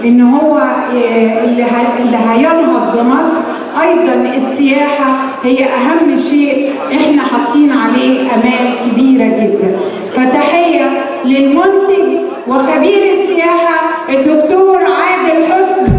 ان هو آه، اللي ه- اللي هينهض بمصر ايضا السياحه هي اهم شيء احنا حاطين عليه امال كبيره جدا فتحيه للمنتج وخبير السياحه الدكتور عادل حسني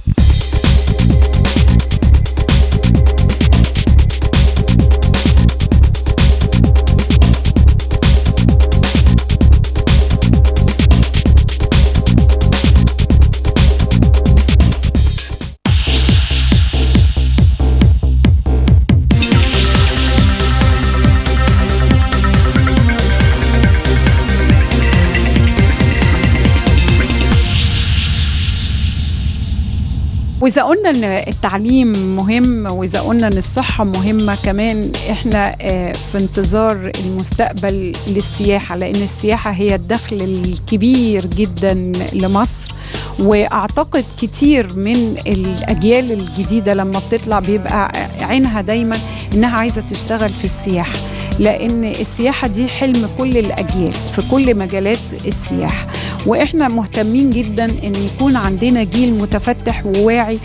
واذا قلنا ان التعليم مهم واذا قلنا ان الصحه مهمه كمان احنا آه، في انتظار المستقبل للسياحه لان السياحه هي الدخل الكبير جدا لمصر واعتقد كتير من الاجيال الجديده لما بتطلع بيبقى عينها دايما انها عايزه تشتغل في السياحه لان السياحه دي حلم كل الاجيال في كل مجالات السياحه واحنا مهتمين جدا ان يكون عندنا جيل متفتح وواعي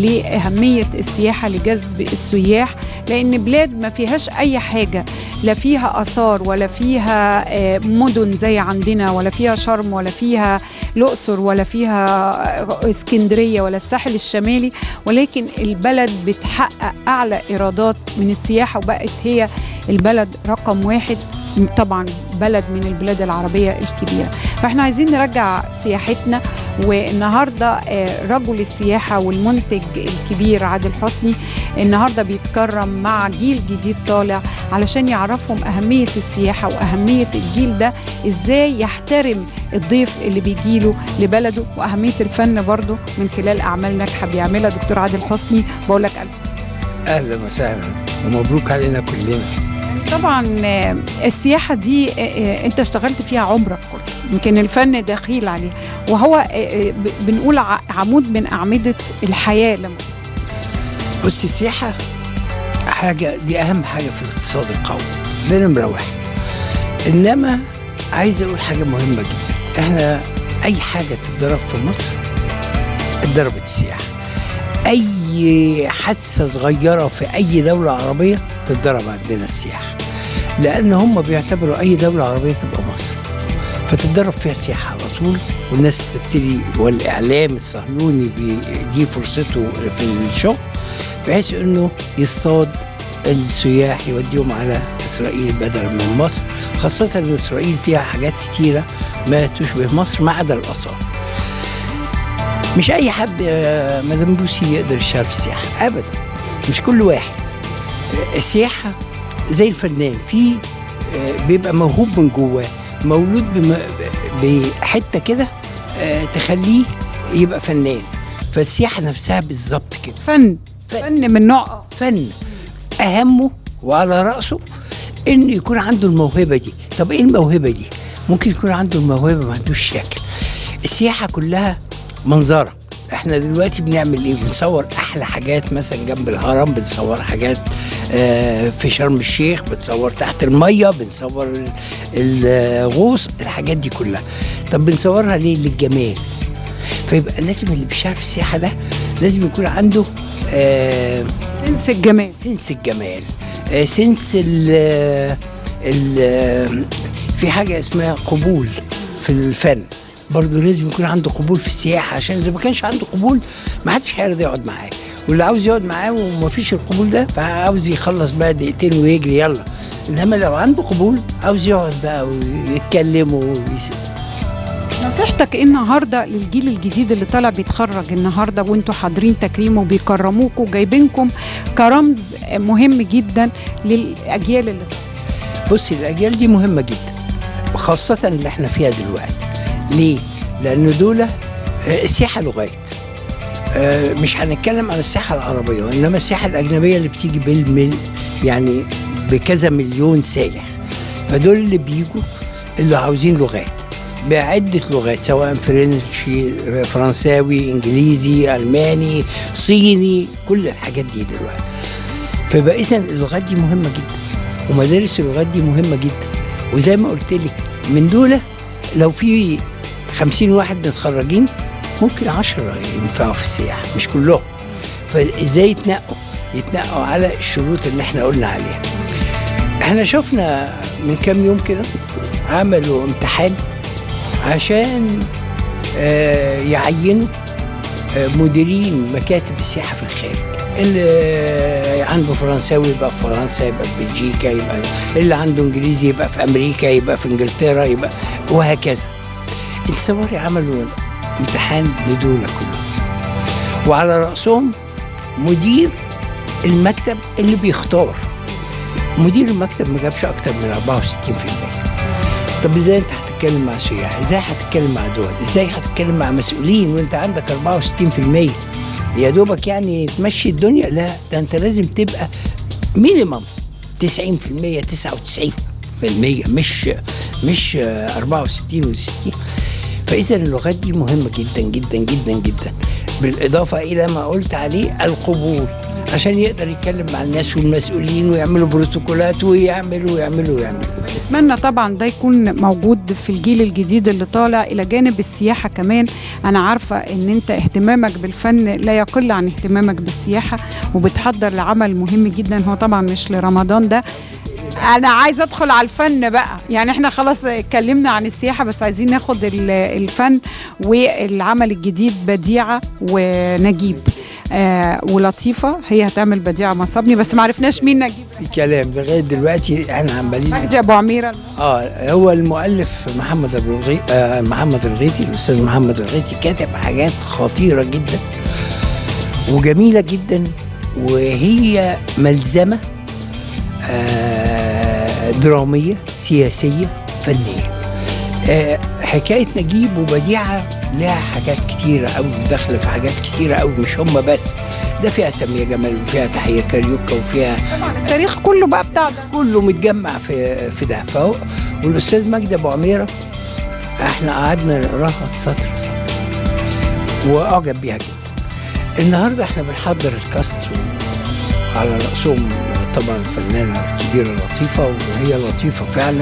لاهميه السياحه لجذب السياح لان بلاد ما فيهاش اي حاجه لا فيها اثار ولا فيها آه، مدن زي عندنا ولا فيها شرم ولا فيها الاقصر ولا فيها آه، اسكندريه ولا الساحل الشمالي ولكن البلد بتحقق اعلى ايرادات من السياحه وبقت هي البلد رقم واحد طبعا بلد من البلاد العربيه الكبيره فاحنا عايزين نرجع سياحتنا والنهارده آه، رجل السياحه والمنتج الكبير عادل حسني النهارده بيتكرم مع جيل جديد طالع علشان يعرفهم اهميه السياحه واهميه الجيل ده ازاي يحترم الضيف اللي بيجيله لبلده واهميه الفن برضه من خلال اعمال ناجحه بيعملها دكتور عادل حسني بقول لك الف اهلا وسهلا ومبروك علينا كلنا طبعا آه، السياحه دي آه، آه، انت اشتغلت فيها عمرك كله يمكن الفن دخيل عليه وهو آه، آه، ب- بنقول ع- عمود من اعمده الحياه لما بص السياحه حاجه دي اهم حاجه في الاقتصاد القومي ده نمره واحد انما عايز اقول حاجه مهمه جدا احنا اي حاجه تتضرب في مصر اتضربت السياحه اي حادثه صغيره في اي دوله عربيه تتضرب عندنا السياحه لان هم بيعتبروا اي دوله عربيه تبقى مصر فتتدرب فيها السياحه على طول والناس تبتدي والاعلام الصهيوني بيدي فرصته في الشغل بحيث انه يصطاد السياح يوديهم على اسرائيل بدلا من مصر خاصه ان اسرائيل فيها حاجات كتيره ما تشبه مصر ما عدا الاثار مش اي حد آه، مدام لوسي يقدر يشتغل في السياحه ابدا مش كل واحد آه، السياحه زي الفنان في آه، بيبقى موهوب من جواه مولود بم- بحته كده آه، تخليه يبقى فنان فالسياحه نفسها بالظبط كده فن فن من نوع آه. فن اهمه وعلى راسه انه يكون عنده الموهبه دي طب ايه الموهبه دي ممكن يكون عنده الموهبه ما عندوش شكل السياحه كلها منظره احنا دلوقتي بنعمل ايه بنصور احلى حاجات مثلا جنب الهرم بنصور حاجات آه، في شرم الشيخ بنصور تحت الميه بنصور ال- الغوص الحاجات دي كلها طب بنصورها ليه للجمال فيبقى لازم اللي بيشتغل في السياحه ده لازم يكون عنده آه سنس الجمال سنس الجمال آه، سنس ال ال في حاجة اسمها قبول في الفن برضه لازم يكون عنده قبول في السياحة عشان إذا ما كانش عنده قبول ما حدش هيرضى يقعد معاه واللي عاوز يقعد معاه وما فيش القبول ده فعاوز يخلص بقى دقيقتين ويجري يلا انما لو عنده قبول عاوز يقعد بقى ويتكلم ويس... نصيحتك ايه النهارده للجيل الجديد اللي طالع بيتخرج النهارده وانتوا حاضرين تكريم وبيكرموكوا جايبينكم كرمز مهم جدا للاجيال اللي بصي الاجيال دي مهمه جدا خاصه اللي احنا فيها دلوقتي ليه لان دول آه، السياحه لغات آه، مش هنتكلم عن السياحه العربيه وانما السياحه الاجنبيه اللي بتيجي بالمل يعني بكذا مليون سايح فدول اللي بيجوا اللي عاوزين لغات بعدة لغات سواء فرنشي فرنساوي انجليزي الماني صيني كل الحاجات دي دلوقتي فيبقى اذا اللغات دي مهمه جدا ومدارس اللغات دي مهمه جدا وزي ما قلت لك من دول لو في خمسين واحد متخرجين ممكن عشرة ينفعوا في السياحة مش كلهم فازاي يتنقوا يتنقوا على الشروط اللي احنا قلنا عليها احنا شفنا من كام يوم كده عملوا امتحان عشان آه، يعينوا آه، مديرين مكاتب السياحه في الخارج اللي عنده فرنساوي يبقى في فرنسا يبقى في بلجيكا يبقى اللي عنده انجليزي يبقى في امريكا يبقى في انجلترا يبقى وهكذا تصوري عملوا امتحان لدول كلهم وعلى راسهم مدير المكتب اللي بيختار مدير المكتب ما جابش اكتر من 64% طب ازاي انت هتتكلم مع سياح ازاي هتتكلم مع دول ازاي هتتكلم مع مسؤولين وانت عندك 64% يا دوبك يعني تمشي الدنيا لا ده انت لازم تبقى مينيمم 90% 99% مش مش 64 و60 فاذا اللغات دي مهمه جدا جدا جدا جدا بالاضافه الى ما قلت عليه القبول عشان يقدر يتكلم مع الناس والمسؤولين ويعملوا بروتوكولات ويعملوا ويعملوا ويعملوا اتمنى طبعا ده يكون موجود في الجيل الجديد اللي طالع الى جانب السياحه كمان انا عارفه ان انت اهتمامك بالفن لا يقل عن اهتمامك بالسياحه وبتحضر لعمل مهم جدا هو طبعا مش لرمضان ده انا عايزه ادخل على الفن بقى يعني احنا خلاص اتكلمنا عن السياحه بس عايزين ناخد ال- الفن والعمل الجديد بديعه ونجيب آه ولطيفه هي هتعمل بديعه مصابني بس ما عرفناش مين نجيب في كلام لغايه دلوقتي احنا عمالين مجدي ابو عميره اه هو المؤلف محمد ابو الغي... آه محمد الغيثي الاستاذ محمد الغيثي كاتب حاجات خطيره جدا وجميله جدا وهي ملزمه آه دراميه سياسيه فنيه آه حكايه نجيب وبديعه لها حاجات كتيره قوي وداخله في حاجات كتيره قوي مش هم بس ده فيها سميه جمال وفيها تحيه كاريوكا وفيها طبعا التاريخ كله بقى بتاع ده كله متجمع في في ده فهو والاستاذ مجدي ابو عميره احنا قعدنا نقراها سطر سطر واعجب بيها جدا النهارده احنا بنحضر الكاست على راسهم طبعا الفنانه الكبيره لطيفه وهي لطيفه فعلا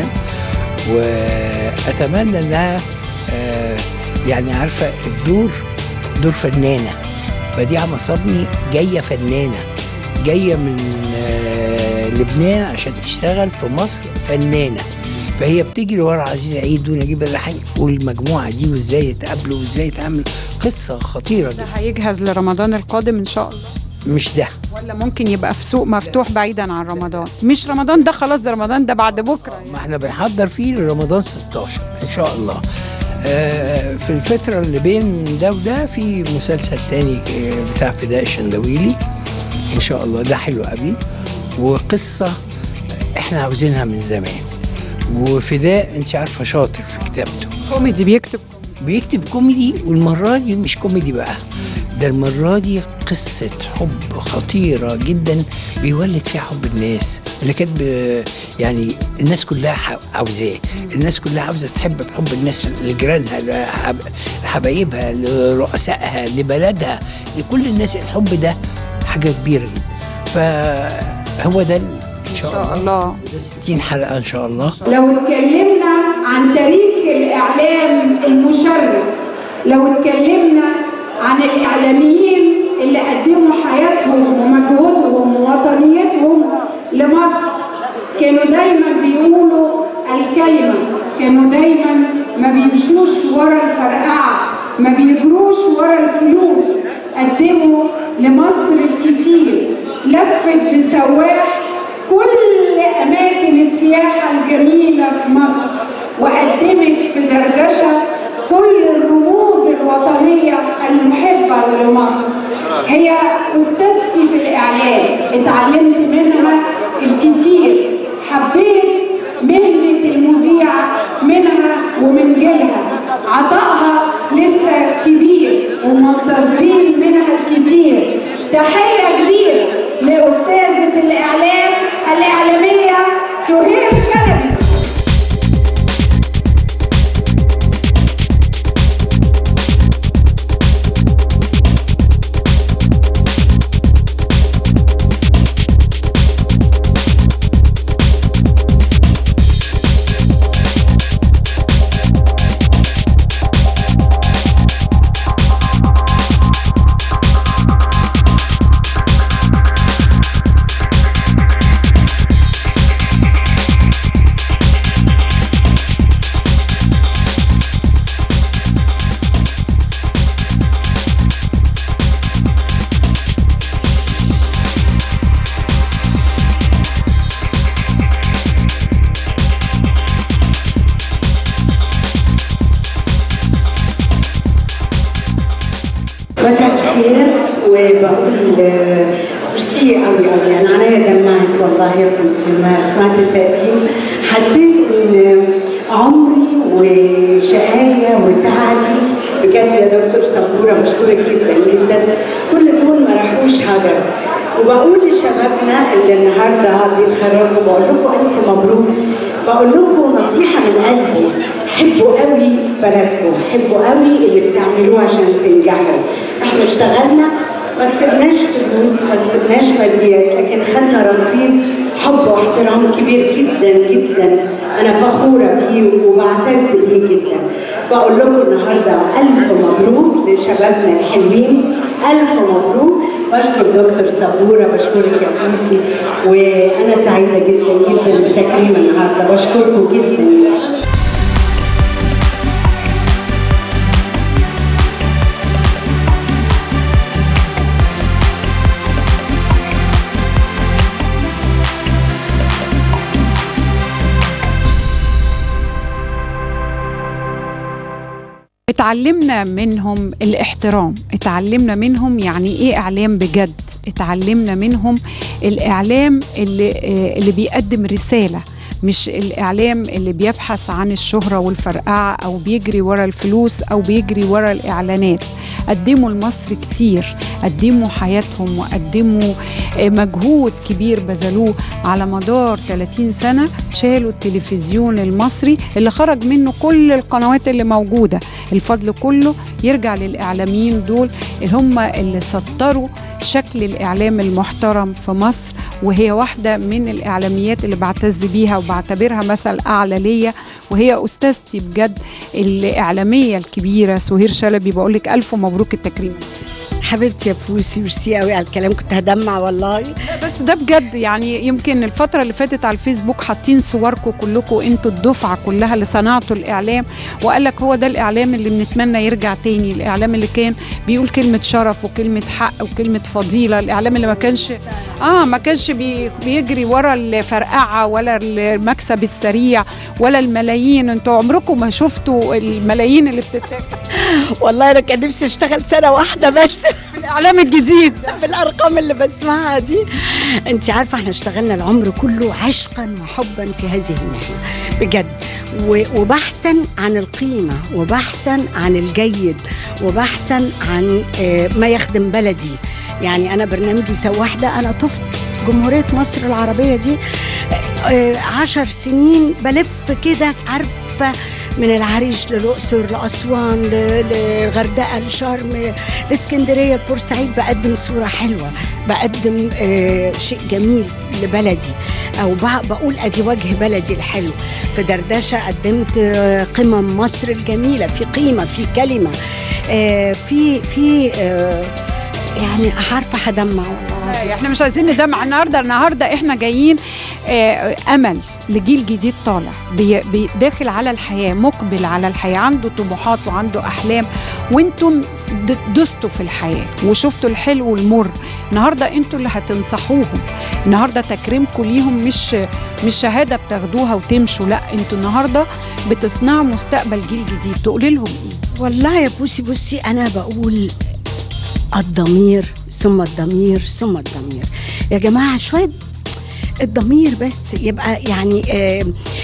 واتمنى انها آه، يعني عارفه الدور دور فنانه بديعه مصابني جايه فنانه جايه من آه، لبنان عشان تشتغل في مصر فنانه فهي بتجري ورا عزيز عيد ونجيب الريحاني والمجموعه دي وازاي يتقابلوا وازاي يتعاملوا قصه خطيره ده جدا هيجهز لرمضان القادم ان شاء الله مش ده ولا ممكن يبقى في سوق مفتوح بعيدا عن رمضان مش رمضان ده خلاص ده رمضان ده بعد بكره ما احنا بنحضر فيه لرمضان 16 ان شاء الله آه، في الفترة اللي بين ده وده في مسلسل تاني آه، بتاع فداء الشندويلي ان شاء الله ده حلو قوي وقصة احنا عاوزينها من زمان وفداء انت عارفة شاطر في كتابته كوميدي بيكتب بيكتب كوميدي والمرة دي مش كوميدي بقى ده المرة دي قصة حب خطيرة جدا بيولد فيها حب الناس اللي كانت ب- يعني الناس كلها ح- عاوزاه الناس كلها عاوزة تحب بحب الناس لجيرانها لحب- لحبايبها لرؤسائها لبلدها لكل الناس الحب ده حاجة كبيرة جدا فهو ده ان ان شاء شاء الله الله ده 60 حلقة ان شاء الله لو اتكلمنا عن تاريخ الإعلام المشرف لو اتكلمنا عن الإعلاميين اللي قدموا حياتهم ومجهودهم ووطنيتهم لمصر كانوا دايما بيقولوا الكلمة كانوا دايما ما بيمشوش ورا الفرقعة ما بيجروش ورا الفلوس قدموا لمصر الكتير لفت بسواح كل أماكن السياحة الجميلة في مصر وقدمت في دردشة كل الرموز الوطنية المحبة لمصر هي أستاذتي في الإعلام اتعلمت منها الكتير حبيت مهنة المذيع منها ومن جيلها عطائها لسه كبير ومنتظرين منها الكتير تحية كبيرة لأستاذة الإعلام الإعلامية سهير شلبي وبقول آه، ميرسي قوي قوي انا عينيا دمعت والله يا بوسي ما سمعت التقديم حسيت ان عمري وشقايا وتعبي بجد يا دكتور سبوره بشكرك جدا جدا كل دول ما راحوش هدر وبقول لشبابنا اللي النهارده بيتخرجوا بقول لكم الف مبروك بقول لكم نصيحه من قلبي حبوا قوي بلدكم حبوا قوي اللي بتعملوه عشان تنجحوا احنا اشتغلنا ما كسبناش فلوس ما كسبناش ماديات لكن خدنا رصيد حب واحترام كبير جدا جدا انا فخوره بيه وبعتز بيه جدا بقول لكم النهارده الف مبروك لشبابنا الحلوين الف مبروك بشكر دكتور صبوره بشكرك يا بوسي وانا سعيده جدا جدا بتكريم النهارده بشكركم جدا اتعلمنا منهم الاحترام اتعلمنا منهم يعني ايه اعلام بجد اتعلمنا منهم الاعلام اللي آه، اللي بيقدم رساله مش الاعلام اللي بيبحث عن الشهره والفرقعه او بيجري ورا الفلوس او بيجري ورا الاعلانات قدموا لمصر كتير قدموا حياتهم وقدموا آه، مجهود كبير بذلوه على مدار 30 سنه شالوا التلفزيون المصري اللي خرج منه كل القنوات اللي موجوده الفضل كله يرجع للاعلاميين دول اللي هم اللي سطروا شكل الاعلام المحترم في مصر وهي واحده من الاعلاميات اللي بعتز بيها وبعتبرها مثل اعلى ليا وهي استاذتي بجد الاعلاميه الكبيره سهير شلبي بقول لك الف مبروك التكريم حبيبتي يا بوسي ميرسي قوي على الكلام كنت هدمع والله بس ده بجد يعني يمكن الفترة اللي فاتت على الفيسبوك حاطين صوركم كلكم انتوا الدفعة كلها اللي صنعتوا الإعلام وقال لك هو ده الإعلام اللي بنتمنى يرجع تاني الإعلام اللي كان بيقول كلمة شرف وكلمة حق وكلمة فضيلة الإعلام اللي ما كانش اه ما كانش بي بيجري ورا الفرقعة ولا المكسب السريع ولا الملايين انتوا عمركم ما شفتوا الملايين اللي بتتاكل والله انا كان نفسي اشتغل سنه واحده بس في الإعلام الجديد بالارقام اللي بسمعها دي انت عارفه احنا اشتغلنا العمر كله عشقا وحبا في هذه المهنه بجد و- وبحثا عن القيمه وبحثا عن الجيد وبحثا عن آه، ما يخدم بلدي يعني انا برنامجي سواح ده انا طفت جمهوريه مصر العربيه دي آه، عشر سنين بلف كده عارفه من العريش للأقصر لأسوان ل- للغردقة لشرم لاسكندرية لبورسعيد بقدم صورة حلوة بقدم آه شيء جميل لبلدي أو بق- بقول أدي وجه بلدي الحلو في دردشة قدمت آه، قمم مصر الجميلة في قيمة في كلمة آه في في آه يعني عارفة هدمع والله العظيم. احنا مش عايزين ندمع النهارده النهارده احنا جايين آه، امل لجيل جديد طالع بي بي داخل على الحياه مقبل على الحياه عنده طموحات وعنده احلام وانتم د- دستوا في الحياه وشفتوا الحلو والمر النهارده انتوا اللي هتنصحوهم النهارده تكريمكم ليهم مش مش شهاده بتاخدوها وتمشوا لا انتوا النهارده بتصنعوا مستقبل جيل جديد تقولي لهم ايه والله يا بوسي بوسي انا بقول الضمير ثم الضمير ثم الضمير يا جماعه شويه الضمير بس يبقى يعني آه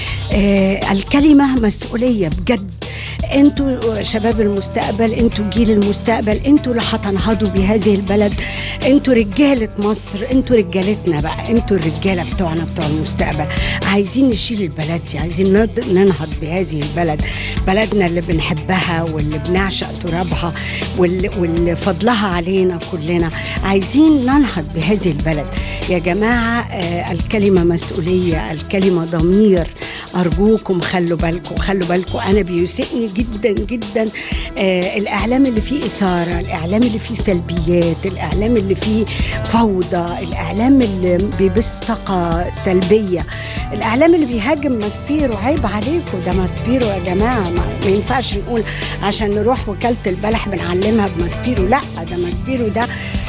آه الكلمه مسؤوليه بجد انتوا شباب المستقبل انتوا جيل المستقبل انتوا اللي هتنهضوا بهذه البلد انتوا رجاله مصر انتوا رجالتنا بقى انتوا الرجاله بتوعنا بتوع المستقبل عايزين نشيل البلد دي عايزين نض- ننهض بهذه البلد بلدنا اللي بنحبها واللي بنعشق ترابها واللي, واللي فضلها علينا كلنا عايزين ننهض بهذه البلد يا جماعه آه الكلمه مسؤوليه الكلمه ضمير ارجوكم خلوا بالكم خلوا بالكم انا بيسئني جدا جدا آه الاعلام اللي فيه اثاره الاعلام اللي فيه سلبيات الاعلام اللي فيه فوضى الاعلام اللي بيبث طاقه سلبيه الاعلام اللي بيهاجم ماسبيرو عيب عليكم ده ماسبيرو يا جماعه ما, ما ينفعش نقول عشان نروح وكاله البلح بنعلمها بماسبيرو لا ده ماسبيرو ده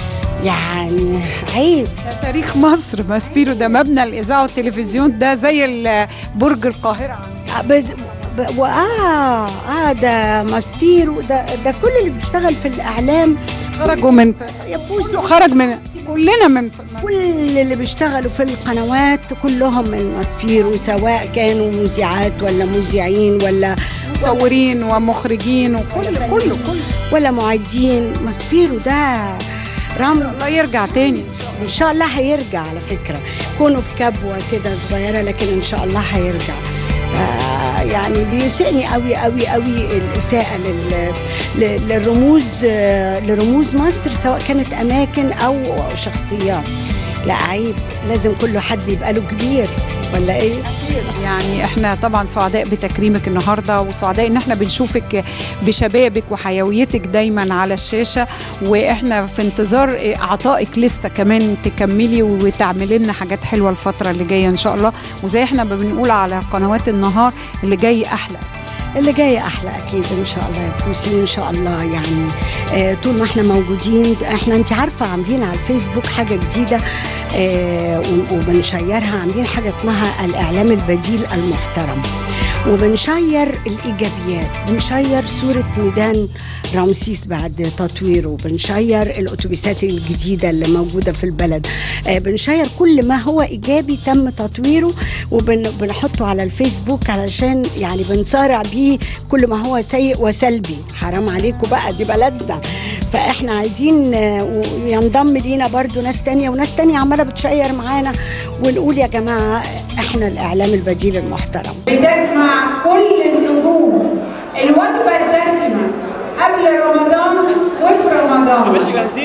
يعني عيب ده تاريخ مصر ماسبيرو ده مبنى الاذاعه والتلفزيون ده زي ال- برج القاهره بز... ب... وآه آه ده ماسبيرو ده ده كل اللي بيشتغل في الإعلام خرجوا من يبوسوا خرج من كلنا من كل اللي بيشتغلوا في القنوات كلهم من ماسبيرو سواء كانوا مذيعات ولا مذيعين ولا مصورين ومخرجين وكل كله كله ولا معدين ماسبيرو ده رمز الله يرجع تاني ان شاء الله هيرجع على فكره كونوا في كبوه كده صغيره لكن ان شاء الله هيرجع آه، يعني بيسئني قوي قوي قوي الاساءه لل- ل- للرموز آه، لرموز مصر سواء كانت اماكن او شخصيات لا عيب لازم كل حد يبقى له كبير ولا ايه يعني احنا طبعا سعداء بتكريمك النهارده وسعداء ان احنا بنشوفك بشبابك وحيويتك دايما على الشاشه واحنا في انتظار عطائك لسه كمان تكملي وتعملي لنا حاجات حلوه الفتره اللي جايه ان شاء الله وزي احنا ما بنقول على قنوات النهار اللي جاي احلى اللي جاي احلى اكيد ان شاء الله يا بوسي ان شاء الله يعني آه طول ما احنا موجودين احنا انت عارفه عاملين على الفيسبوك حاجه جديده آه و- وبنشيرها عاملين حاجه اسمها الاعلام البديل المحترم وبنشير الايجابيات بنشير صوره ميدان رمسيس بعد تطويره بنشير الاتوبيسات الجديده اللي موجوده في البلد آه بنشير كل ما هو ايجابي تم تطويره وبنحطه على الفيسبوك علشان يعني بنصارع بيه كل ما هو سيء وسلبي حرام عليكم بقى دي بلدنا فاحنا عايزين آه، ينضم لينا برضو ناس تانية وناس تانية عمالة بتشير معانا ونقول يا جماعة احنا الإعلام البديل المحترم بتجمع كل النجوم الوجبة الدسمة قبل رمضان وفي رمضان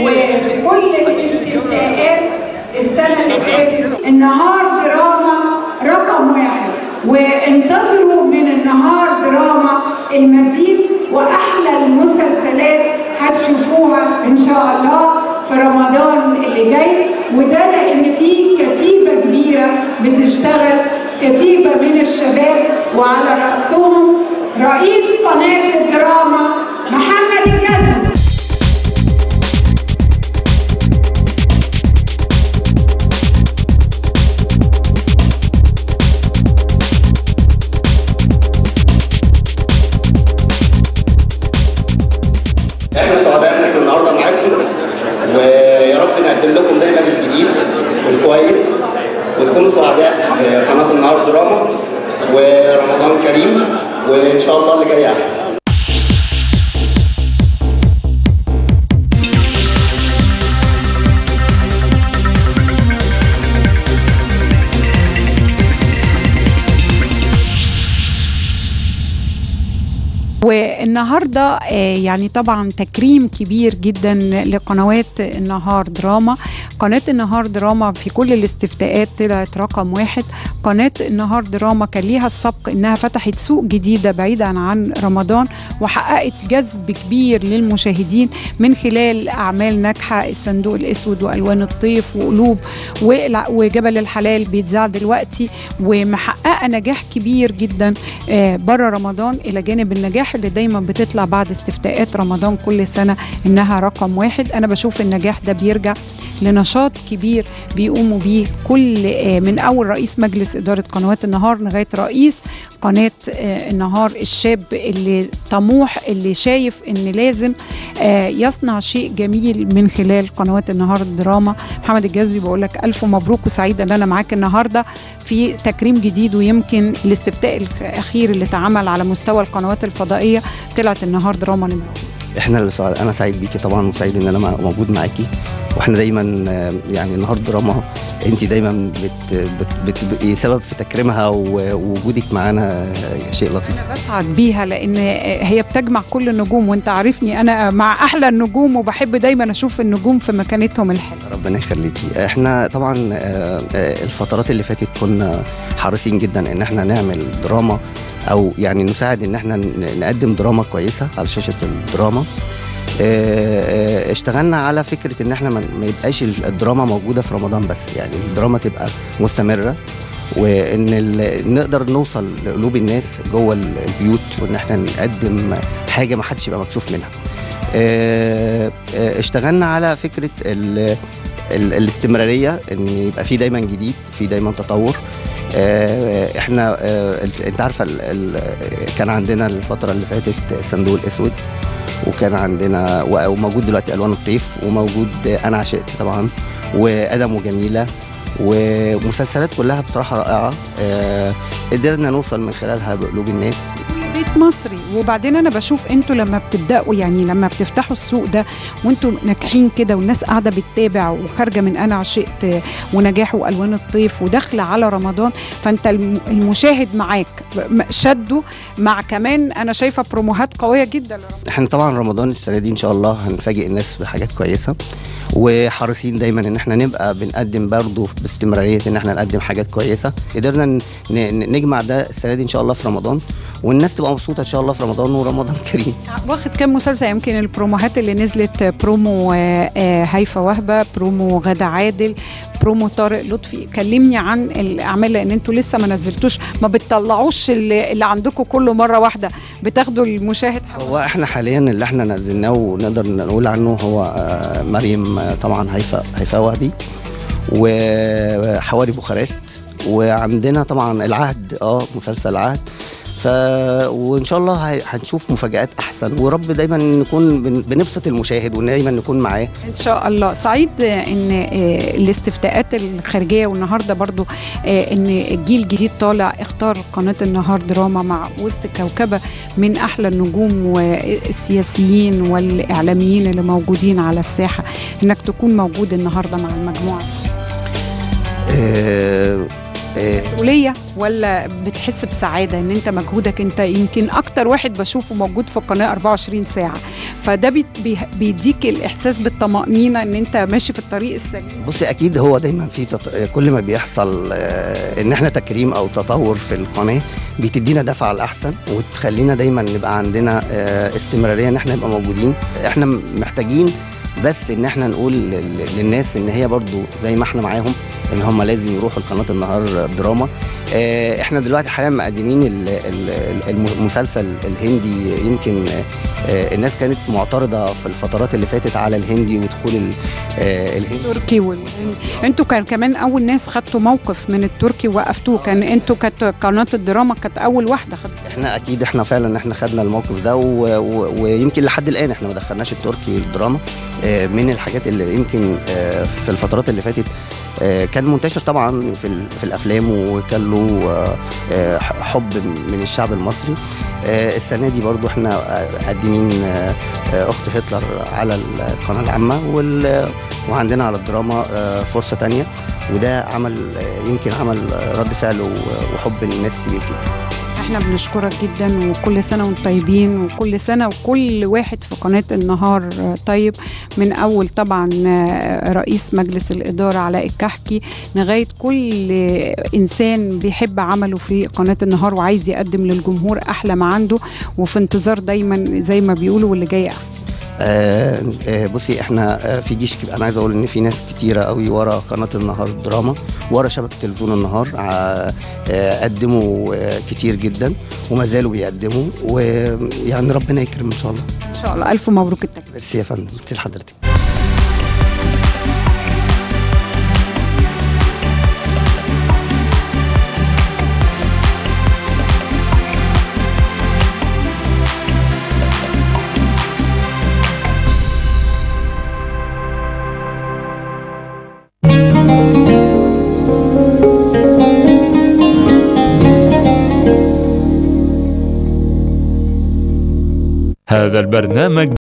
وبكل الاستفتاءات السنة اللي فاتت النهار دراما رقم واحد وانتظروا من النهار دراما المزيد وأحلى المسلسلات هتشوفوها إن شاء الله في رمضان اللي جاي وده لأن في كتيبة كبيرة بتشتغل كتيبة من الشباب وعلى رأسهم رئيس قناة الدراما محمد الجزم احنا سعداء ان احنا النهارده معاكم ويا رب نقدم لكم دايما الجديد والكويس وتكونوا سعداء بقناه النهار دراما ورمضان كريم وان شاء الله اللي جاي احلى والنهارده آه، يعني طبعا تكريم كبير جدا لقنوات النهار دراما قناه النهار دراما في كل الاستفتاءات طلعت رقم واحد قناه النهار دراما كان ليها السبق انها فتحت سوق جديده بعيدا عن رمضان وحققت جذب كبير للمشاهدين من خلال اعمال ناجحه الصندوق الاسود والوان الطيف وقلوب والع- وجبل الحلال بيتذاع دلوقتي ومحققه نجاح كبير جدا بره رمضان الى جانب النجاح اللي دايما بتطلع بعد استفتاءات رمضان كل سنه انها رقم واحد انا بشوف النجاح ده بيرجع لنشاط كبير بيقوموا بيه كل آه، من اول رئيس مجلس اداره قنوات النهار لغايه رئيس قناه آه، النهار الشاب اللي طموح اللي شايف ان لازم آه، يصنع شيء جميل من خلال قنوات النهار الدراما محمد الجزوي بقول لك الف مبروك وسعيده ان انا معاك النهارده في تكريم جديد ويمكن الاستفتاء الاخير اللي اتعمل على مستوى القنوات الفضائيه طلعت النهار دراما نمرة احنا اللي سعد... انا سعيد بيكي طبعا وسعيد ان انا مع- موجود معاكي واحنا دايما آه، يعني النهارده دراما انت دايما بت... بت... بت... بت... سبب في تكريمها و- ووجودك معانا آه، شيء لطيف انا بسعد بيها لان هي بتجمع كل النجوم وانت عارفني انا مع احلى النجوم وبحب دايما اشوف النجوم في مكانتهم الحلوه ربنا يخليكي احنا طبعا آه، آه، الفترات اللي فاتت كنا حريصين جدا ان احنا نعمل دراما او يعني نساعد ان احنا ن- نقدم دراما كويسه على شاشه الدراما آه، آه، اشتغلنا على فكره ان احنا ما ما يبقاش الدراما موجوده في رمضان بس يعني الدراما تبقى مستمره وان ال- نقدر نوصل لقلوب الناس جوه ال- البيوت وان احنا نقدم حاجه ما حدش يبقى مكسوف منها آه، آه، اشتغلنا على فكره ال ال الاستمراريه ان يبقى في دايما جديد في دايما تطور آه، احنا آه، ال- انت عارفه ال- ال- كان عندنا الفتره اللي فاتت الصندوق الاسود وكان عندنا و- وموجود دلوقتي الوان الطيف وموجود انا عشقت طبعا وادم وجميله ومسلسلات كلها بصراحه رائعه آه، قدرنا نوصل من خلالها بقلوب الناس بيت مصري وبعدين انا بشوف انتوا لما بتبداوا يعني لما بتفتحوا السوق ده وانتوا ناجحين كده والناس قاعده بتتابع وخارجه من انا عشقت ونجاح والوان الطيف وداخله على رمضان فانت الم- المشاهد معاك م- شده مع كمان انا شايفه بروموهات قويه جدا لرمضان. احنا طبعا رمضان السنه دي ان شاء الله هنفاجئ الناس بحاجات كويسه وحريصين دايما ان احنا نبقى بنقدم برضه باستمراريه ان احنا نقدم حاجات كويسه قدرنا ن- ن- نجمع ده السنه دي ان شاء الله في رمضان والناس تبقى مبسوطه ان شاء الله في رمضان ورمضان كريم واخد كام مسلسل يمكن البروموهات اللي نزلت برومو آه، آه، هيفا وهبه برومو غدا عادل برومو طارق لطفي كلمني عن الاعمال لان انتوا لسه ما نزلتوش ما بتطلعوش اللي, اللي عندكم كله مره واحده بتاخدوا المشاهد هو احنا حاليا اللي احنا نزلناه ونقدر نقول عنه هو آه، مريم آه، طبعا هيفاء هيفاء وهبي وحواري بوخارست وعندنا طبعا العهد اه مسلسل العهد ف وان شاء الله هي- هنشوف مفاجآت احسن ورب دايما نكون بن- بنبسط المشاهد ودايما نكون معاه ان شاء الله سعيد آه، ان آه، الاستفتاءات الخارجيه والنهارده برضو آه، ان الجيل الجديد طالع اختار قناه النهار دراما مع وسط كوكبه من احلى النجوم والسياسيين والاعلاميين اللي موجودين على الساحه انك تكون موجود النهارده مع المجموعه آه، آه، مسؤوليه ولا بتحس بسعاده ان انت مجهودك انت يمكن اكتر واحد بشوفه موجود في القناه 24 ساعه فده بيت- بي- بيديك الاحساس بالطمانينه ان انت ماشي في الطريق السليم بصي اكيد هو دايما في تط... كل ما بيحصل آه، ان احنا تكريم او تطور في القناه بتدينا دفعه الاحسن وتخلينا دايما نبقى عندنا آه، استمراريه ان احنا نبقى موجودين احنا م- محتاجين بس ان احنا نقول لل- للناس ان هي برضو زي ما احنا معاهم ان هم لازم يروحوا لقناه النهار دراما آه، احنا دلوقتي حاليا مقدمين ال- ال- الم- المسلسل الهندي يمكن آه، الناس كانت معترضه في الفترات اللي فاتت على الهندي ودخول ال- آه، الهندي التركي وال... انتوا كان كمان اول ناس خدتوا موقف من التركي وقفتوه كان انتوا كانت قناه الدراما كانت اول واحده خدت احنا اكيد احنا فعلا احنا خدنا الموقف ده و... و... ويمكن لحد الان احنا ما دخلناش التركي الدراما آه، من الحاجات اللي يمكن آه، في الفترات اللي فاتت آه، كان منتشر طبعا في ال... في الافلام وكان له آه، آه، حب من الشعب المصري آه، السنه دي برضو احنا آه، مقدمين آه، آه، اخت هتلر على القناه العامه وال... وعندنا على الدراما آه، فرصه تانية وده عمل آه، يمكن عمل آه، رد فعل و- وحب الناس كبير جدا احنا بنشكرك جدا وكل سنه وانتم طيبين وكل سنه وكل واحد في قناه النهار طيب من اول طبعا رئيس مجلس الاداره علاء الكحكي لغايه كل انسان بيحب عمله في قناه النهار وعايز يقدم للجمهور احلى ما عنده وفي انتظار دايما زي ما بيقولوا واللي جاي احلى آه آه بصي احنا آه في جيش كبير انا عايز اقول ان في ناس كتيره قوي ورا قناه النهار دراما ورا شبكه تلفزيون النهار آه آه قدموا آه كتير جدا وما زالوا بيقدموا ويعني ربنا يكرم ان شاء الله ان شاء الله الف مبروك التكليف ميرسي يا فندم ميرسي لحضرتك هذا البرنامج